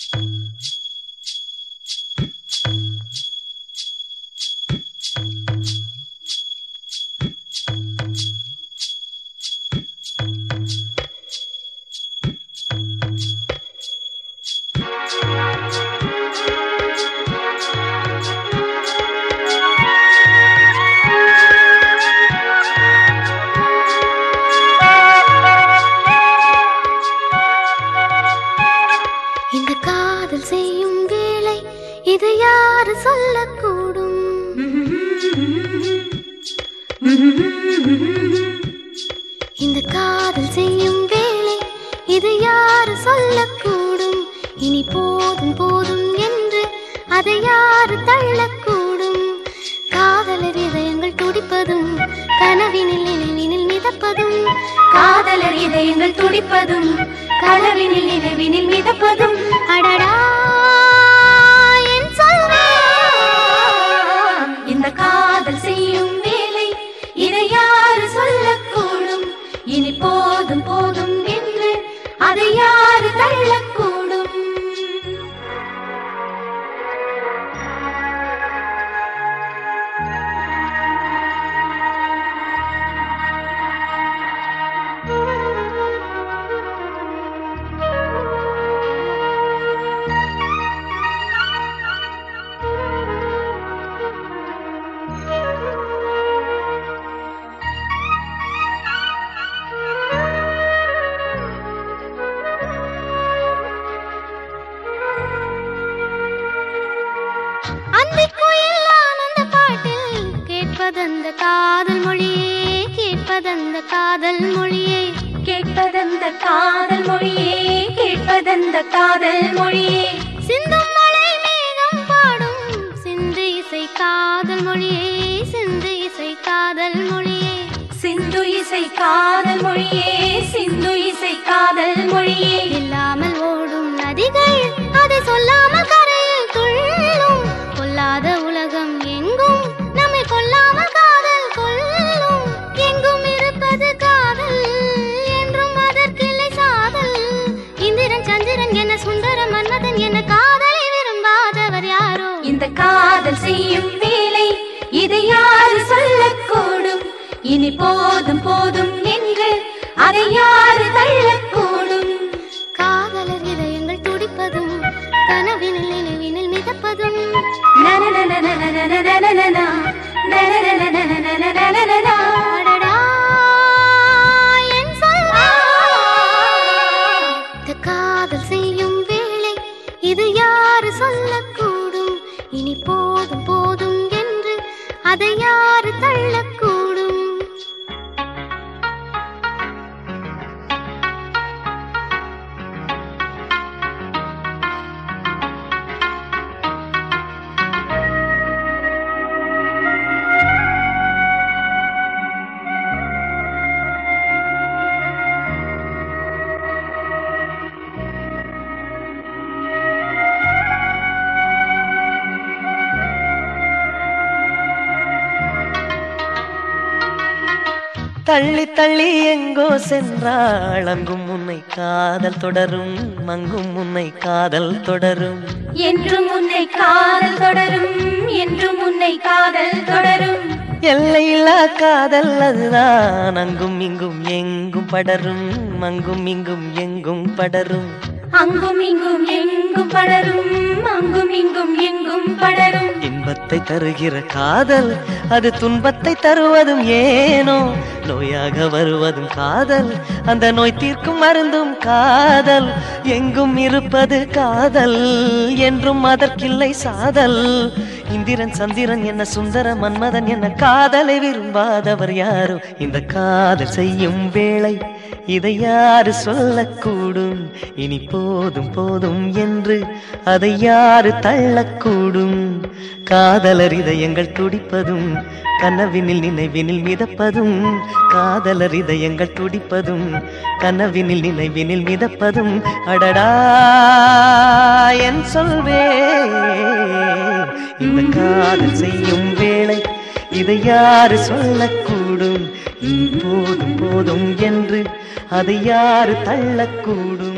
இந்த காதல் செய்யும் வேலை இது யாரு சொல்லக்கூடும் இந்த காதல் செய்யும் வேலை இது யாரு சொல்லக்கூடும் இனி போதும் போதும் என்று அதை யாரு தள்ளக்கூடும் காதலர் இதயங்கள் துடிப்பதும் கனவினில் நினைவினில் மிதப்பதும் காதலர் இதயங்கள் துடிப்பதும் களவினில் நினைவினில் மிதப்பதும் அடடா என் சொல்வே இந்த காதல் செய்யும் வேலை இதை யாரு சொல்லக்கூடும் இனி போதும் போதும் என்று அதை யாரு தள்ளக்கூடும் அந்திக்குயில் ஆனந்த பாட்டில் கேட்பதந்த காதல் மொழியே கேட்பதந்த காதல் மொழியே கேட்பதந்த காதல் மொழியே கேட்பதந்த காதல் மொழியே சிந்தும் மலை மேகம் பாடும் சிந்து இசை காதல் மொழியே சிந்து இசை காதல் மொழியே சிந்து இசை காதல் மொழியே சிந்து இசை காதல் மொழியே இல்லாமல் ஓடும் நதிகள் அதை சொல்லாமல் கரையில் துள்ளும் கொல்லாத உலகம் எங்கும் நம்மை கொல்லாமல் காதல் கொல்லும் எங்கும் இருப்பது காதல் என்றும் அதற்கில்லை சாதல் இந்திரன் சந்திரன் என சுந்தர மன்மதன் என காதலை விரும்பாதவர் யாரோ இந்த காதல் செய்யும் வேலை இதை யாரு சொல்லக்கூடும் இனி போதும் போதும் என்று அதை யாரு தள்ளக்கூடும் காதலர் இதயங்கள் துடிப்பதும் கனவினில் நினைவினில் மிதப்பதும் நனநனநனநனநனநனா, நனநனநனநனநனநனா. அடடா, என் சொல்வே. இந்த காதல் செய்யும் வேளை இது யாரு சொல்லக்கூடும் இனி போதும் போதும் என்று அதை யாரு தள்ளக்கூடும் தள்ளி தள்ளி எங்கோ சென்றாள் அங்கும் உன்னை காதல் தொடரும் அங்கும் உன்னை காதல் தொடரும் என்றும் உன்னை காதல் தொடரும் என்றும் உன்னை காதல் தொடரும் எல்லையில்லா காதல் அதுதான் அங்கும் இங்கும் எங்கும் படரும் அங்கும் இங்கும் எங்கும் படரும் அங்கும் இங்கும் எங்கும் படரும் அங்கும் இங்கும் எங்கும் படரும் இன்பத்தை தருகிற காதல் அது துன்பத்தை தருவதும் ஏனோ நோயாக வருவதும் காதல் அந்த நோய் தீர்க்கும் மருந்தும் காதல் எங்கும் இருப்பது காதல் என்றும் அதற்கில்லை சாதல் இந்திரன் சந்திரன் என்ன சுந்தர மன்மதன் என்ன காதலை விரும்பாதவர் யாரோ இந்த காதல் செய்யும் வேளை இதை யாரு சொல்லக்கூடும் இனி போதும் போதும் என்று அதை யாரு தள்ளக்கூடும் காதலர் இதயங்கள் துடிப்பதும் கனவினில் நினைவினில் மிதப்பதும் காதலர் இதயங்கள் துடிப்பதும் கனவினில் நினைவினில் மிதப்பதும் அடடா என் சொல்வே இந்த காதல் செய்யும் வேளை இதை யாரு சொல்லக்கூடும் இனி போதும் போதும் என்று அதை யாரு தள்ளக்கூடும்